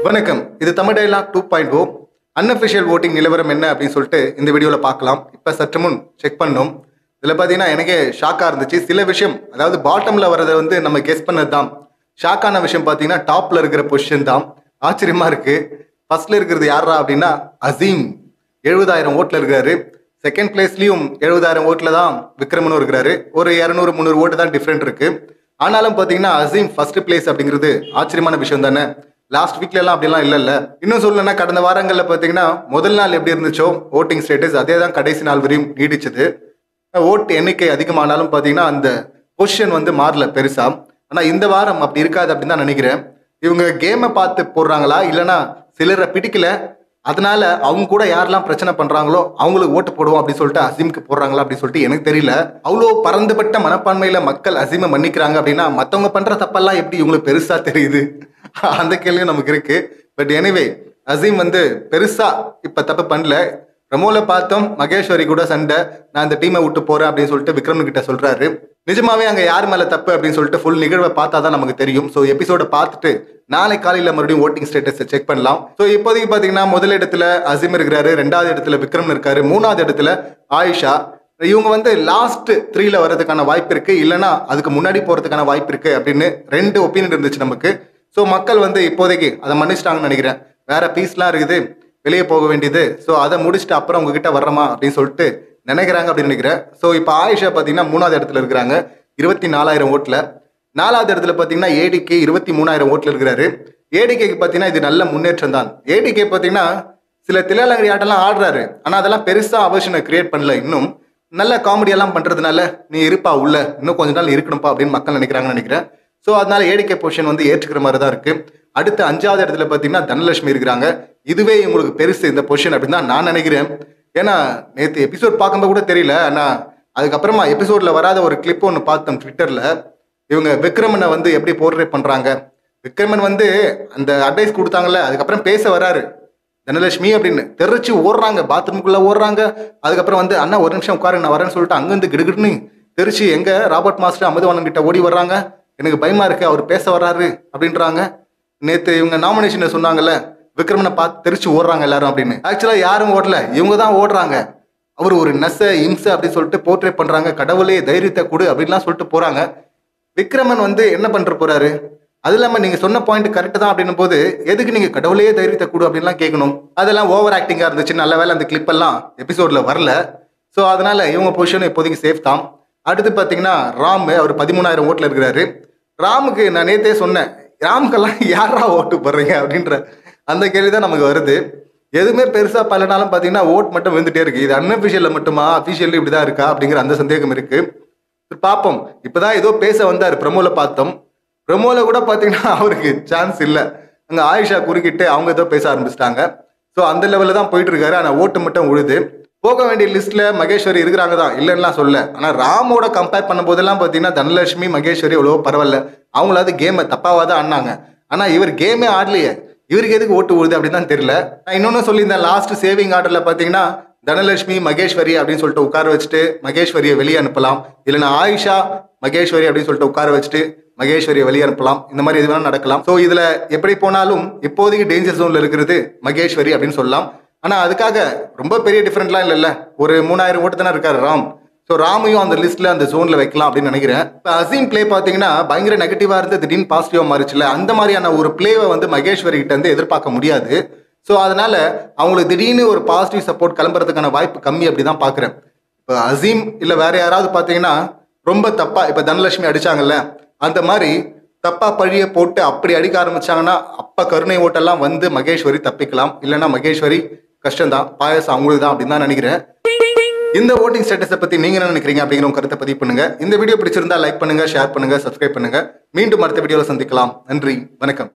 வணக்கம் இது Tamil dialogue two point o unofficial voting நிலவரம் என்ன அப்படின்னு சொல்லிட்டு இந்த வீடியோவில் பார்க்கலாம் இப்போ சற்று முன் செக் பண்ணோம் இதில் பார்த்தீங்கன்னா எனக்கே ஷாக்காக இருந்துச்சு சில விஷயம் அதாவது பாட்டமில் வரதை வந்து நம்ம கெஸ் பண்ணது தான் ஷாக்கான விஷயம் பார்த்தீங்கன்னா டாப்பில் இருக்கிற பொசிஷன் தான் ஆச்சரியமாக இருக்குது ஃபர்ஸ்ட்ல இருக்கிறது யாரா அப்படின்னா அசீம் எழுபதாயிரம் ஓட்டில் இருக்காரு செகண்ட் பிளேஸ்லயும் எழுபதாயிரம் ஓட்டில் தான் விக்ரமனும் இருக்கிறாரு ஒரு இரநூறு முந்நூறு ஓட்டு தான் டிஃப்ரெண்ட் இருக்கு ஆனாலும் பார்த்தீங்கன்னா அசீம் ஃபர்ஸ்ட் பிளேஸ் அப்படிங்கிறது ஆச்சரியமான விஷயம் தானே லாஸ்ட் வீக்ல எல்லாம் அப்படிலாம் இல்லைல்ல இன்னும் சொல்லணும்னா கடந்த வாரங்களில் பார்த்தீங்கன்னா முதல் நாள் எப்படி இருந்துச்சோ ஓட்டிங் ஸ்டேட்டஸ் அதே தான் கடைசி நாள் வரையும் நீடிச்சது ஓட்டு எண்ணிக்கை அதிகமானாலும் பார்த்தீங்கன்னா அந்த பொசிஷன் வந்து மாறல பெருசா ஆனால் இந்த வாரம் அப்படி இருக்காது அப்படின்னு தான் நினைக்கிறேன் இவங்க கேமை பார்த்து போடுறாங்களா இல்லைன்னா சிலரை பிடிக்கல அதனால அவங்க கூட யாரெல்லாம் பிரச்சனை பண்றாங்களோ அவங்களுக்கு ஓட்டு போடுவோம் அப்படின்னு சொல்லிட்டு அசீமுக்கு போடுறாங்களா அப்படின்னு சொல்லிட்டு எனக்கு தெரியல அவ்வளோ பறந்துபட்ட மனப்பான்மையில மக்கள் அசீமை மன்னிக்கிறாங்க அப்படின்னா மற்றவங்க பண்ற தப்பெல்லாம் எப்படி இவங்களுக்கு பெருசா தெரியுது அந்த கேள்வியும் நமக்கு இருக்கு பட் எனிவே அசீம் வந்து பெருசா இப்ப தப்பு பண்ணல பிரமோல பார்த்தோம் மகேஸ்வரி கூட சண்டை நான் இந்த டீமை விட்டு போறேன் அப்படின்னு சொல்லிட்டு விக்ரம் கிட்ட சொல்றாரு நிஜமாவே அங்க யார் மேல தப்பு அப்படின்னு சொல்லிட்டு ஃபுல் நிகழ்வை பார்த்தா தான் நமக்கு தெரியும் ஸோ எபிசோட பார்த்துட்டு நாளை காலையில மறுபடியும் ஓட்டிங் ஸ்டேட்டஸை செக் பண்ணலாம் ஸோ இப்போதைக்கு பாத்தீங்கன்னா முதல் இடத்துல அசீம் இருக்கிறாரு ரெண்டாவது இடத்துல விக்ரம் இருக்காரு மூணாவது இடத்துல ஆயிஷா இவங்க வந்து லாஸ்ட் த்ரீல வர்றதுக்கான வாய்ப்பு இருக்கு இல்லைன்னா அதுக்கு முன்னாடி போறதுக்கான வாய்ப்பு இருக்கு அப்படின்னு ரெண்டு ஒப்பீனியன் இருந்துச்சு நமக்கு ஸோ மக்கள் வந்து இப்போதைக்கு அதை மன்னிச்சிட்டாங்கன்னு நினைக்கிறேன் வேற பீஸ்லாம் இருக்குது வெளியே போக வேண்டியது ஸோ அதை முடிச்சுட்டு அப்புறம் உங்ககிட்ட வர்றோமா அப்படின்னு சொல்லிட்டு நினைக்கிறாங்க அப்படின்னு நினைக்கிறேன் ஸோ இப்போ ஆயிஷா பார்த்தீங்கன்னா மூணாவது இடத்துல இருக்கிறாங்க இருபத்தி நாலாயிரம் ஓட்டில் நாலாவது இடத்துல பார்த்தீங்கன்னா ஏடிகே இருபத்தி மூணாயிரம் ஓட்டில் இருக்கிறாரு ஏடிகேக்கு பார்த்தீங்கன்னா இது நல்ல முன்னேற்றம் தான் ஏடிகே பார்த்தீங்கன்னா சில தில்லாலங்கடி ஆட்டம்லாம் ஆடுறாரு ஆனால் அதெல்லாம் பெருசாக அவர்ஷனை கிரியேட் பண்ணல இன்னும் நல்ல காமெடியெல்லாம் பண்ணுறதுனால நீ இருப்பா உள்ள இன்னும் கொஞ்ச நாள் இருக்கணும்ப்பா அப்படின்னு மக்கள் நினைக்கிறாங்கன்னு நினைக்கிறேன் ஸோ அதனால ஏடிகே பொசிஷன் வந்து ஏற்றுக்கிற மாதிரி தான் இருக்கு அடுத்து அஞ்சாவது இடத்துல பார்த்தீங்கன்னா தனலட்சுமி இருக்கிறாங்க இதுவே உங்களுக்கு பெருசு இந்த பொசிஷன் அப்படின்னு தான் நான் நினைக்கிறேன் ஏன்னா நேற்று எபிசோட் பார்க்கும்போது கூட தெரியல ஆனால் அதுக்கப்புறமா எபிசோட்ல வராத ஒரு கிளிப் ஒன்று பார்த்தோம் ட்விட்டர்ல இவங்க விக்ரமனை வந்து எப்படி போர்ட்ரேட் பண்றாங்க விக்ரமன் வந்து அந்த அட்வைஸ் கொடுத்தாங்கல்ல அதுக்கப்புறம் பேச வராரு தனலட்சுமி அப்படின்னு தெரிச்சு ஓடுறாங்க பாத்ரூமுக்குள்ள ஓடுறாங்க அதுக்கப்புறம் வந்து அண்ணா ஒரு நிமிஷம் உட்காரு நான் வரேன்னு சொல்லிட்டு அங்கேருந்து கிடுகிடுன்னு தெரிச்சு எங்க ராபர்ட் மாஸ்டர் அமுதவானன் கிட்ட ஓடி வர்றாங்க எனக்கு பயமா இருக்கு அவர் பேச வர்றாரு அப்படின்றாங்க நேத்து இவங்க நாமினேஷன்ல சொன்னாங்கல்ல விக்ரமனை பார்த்து தெரிச்சு ஓடுறாங்க எல்லாரும் அப்படின்னு ஆக்சுவலா யாரும் ஓடல இவங்க தான் ஓடுறாங்க அவர் ஒரு நச இம்ச அப்படின்னு சொல்லிட்டு போர்ட்ரேட் பண்றாங்க கடவுளே தைரியத்தை கொடு அப்படின்லாம் சொல்லிட்டு போறாங்க விக்ரமன் வந்து என்ன பண்ற போறாரு அது இல்லாம நீங்க சொன்ன பாயிண்ட் கரெக்ட் தான் அப்படின்னும் போது எதுக்கு நீங்க கடவுளே தைரியத்தை கொடு அப்படின்லாம் கேட்கணும் அதெல்லாம் ஓவர் ஆக்டிங்கா இருந்துச்சு நல்ல வேலை அந்த கிளிப் எல்லாம் எபிசோட்ல வரல ஸோ அதனால இவங்க பொசிஷன் இப்போதைக்கு சேஃப் தான் அடுத்து பார்த்தீங்கன்னா ராம் அவர் பதிமூணாயிரம் ஓட்டில் இருக்கிறாரு ராமுக்கு நான் நேத்தே சொன்னேன் ராமுக்கெல்லாம் யாரா ஓட்டு போடுறீங்க அப்படின்ற அந்த கேள்வி தான் நமக்கு வருது எதுவுமே பெருசா பலனாலும் பார்த்தீங்கன்னா ஓட் மட்டும் வந்துட்டே இருக்கு இது அன்அஃபிஷியல்ல மட்டுமா அஃபிஷியல் இப்படி தான் இருக்கா அப்படிங்கிற அந்த சந்தேகம் இருக்கு சரி, பார்ப்போம் இப்பதான் ஏதோ பேச வந்தார் ப்ரமோல பார்த்தோம் ப்ரமோல கூட பார்த்தீங்கன்னா அவருக்கு சான்ஸ் இல்லை அங்க ஆயிஷா குறுக்கிட்டு அவங்க ஏதோ பேச ஆரம்பிச்சிட்டாங்க ஸோ அந்த லெவலில் தான் போயிட்டு இருக்காரு ஆனால் ஓட்டு மட்டும் உழுது போக வேண்டிய லிஸ்ட்ல மகேஸ்வரி இருக்கிறாங்க தான் இல்லைன்னா சொல்ல ஆனால் ராமோட கம்பேர் பண்ணும்போதெல்லாம் பார்த்தீங்கன்னா தனலட்சுமி மகேஸ்வரி எவ்வளவோ பரவாயில்ல அவங்களாவது கேமை தப்பாவாக தான் ஆடினாங்க ஆனால் இவர் கேமே ஆடலையே இவருக்கு எதுக்கு ஓட்டு விழுது அப்படின்னு தான் தெரியல நான் இன்னொன்று சொல்லியிருந்தேன் லாஸ்ட் சேவிங் ஆர்டர்ல பார்த்தீங்கன்னா தனலட்சுமி மகேஸ்வரி அப்படின்னு சொல்லிட்டு உட்கார வச்சுட்டு மகேஸ்வரியை வெளியே அனுப்பலாம் இல்லைன்னா ஆயிஷா மகேஸ்வரி அப்படின்னு சொல்லிட்டு உட்கார வச்சுட்டு மகேஸ்வரியை வெளியே அனுப்பலாம் இந்த மாதிரி எது வேணா நடக்கலாம் ஸோ இதுல எப்படி போனாலும் இப்போதைக்கு டேஞ்சர் ஜோன்ல இருக்கிறது மகேஸ்வரி அப்படின்னு சொல்லலாம் ஆனா அதுக்காக ரொம்ப பெரிய டிஃபரெண்ட்லாம் இல்லைல்ல ஒரு மூணாயிரம் ஓட்டு தானே இருக்காரு ராம் ஸோ ராமையும் அந்த லிஸ்ட்ல அந்த ஜோன்ல வைக்கலாம் அப்படின்னு நினைக்கிறேன் இப்போ அசீம் ப்ளே பார்த்தீங்கன்னா பயங்கர நெகட்டிவா இருந்து திடீர்னு பாசிட்டிவா மாறிச்சுல அந்த மாதிரியான ஒரு பிளேவை வந்து மகேஸ்வரி கிட்ட இருந்து எதிர்பார்க்க முடியாது ஸோ அதனால அவங்களுக்கு திடீர்னு ஒரு பாசிட்டிவ் சப்போர்ட் கிளம்புறதுக்கான வாய்ப்பு கம்மி அப்படி தான் பார்க்குறேன் இப்போ அசீம் இல்லை வேற யாராவது பார்த்தீங்கன்னா ரொம்ப தப்பா இப்போ தனலட்சுமி அடிச்சாங்கல்ல அந்த மாதிரி தப்பா பழிய போட்டு அப்படி அடிக்க ஆரம்பிச்சாங்கன்னா அப்ப கருணை ஓட்டெல்லாம் வந்து மகேஸ்வரி தப்பிக்கலாம் இல்லைன்னா மகேஸ்வரி கஷ்டம்தான் பாயசம் அவங்களுக்கு தான் அப்படின்னு தான் நினைக்கிறேன் இந்த ஓட்டிங் ஸ்டேட்டஸை பத்தி நீங்க என்ன நினைக்கிறீங்க அப்படிங்கிற உங்க கருத்தை பதிவு பண்ணுங்க இந்த வீடியோ பிடிச்சிருந்தா லைக் பண்ணுங்க ஷேர் பண்ணுங்க சப்ஸ்கிரைப் பண்ணுங்க மீண்டும் அடுத்த வீடியோல சந்திக்கலாம் நன்றி வணக்கம்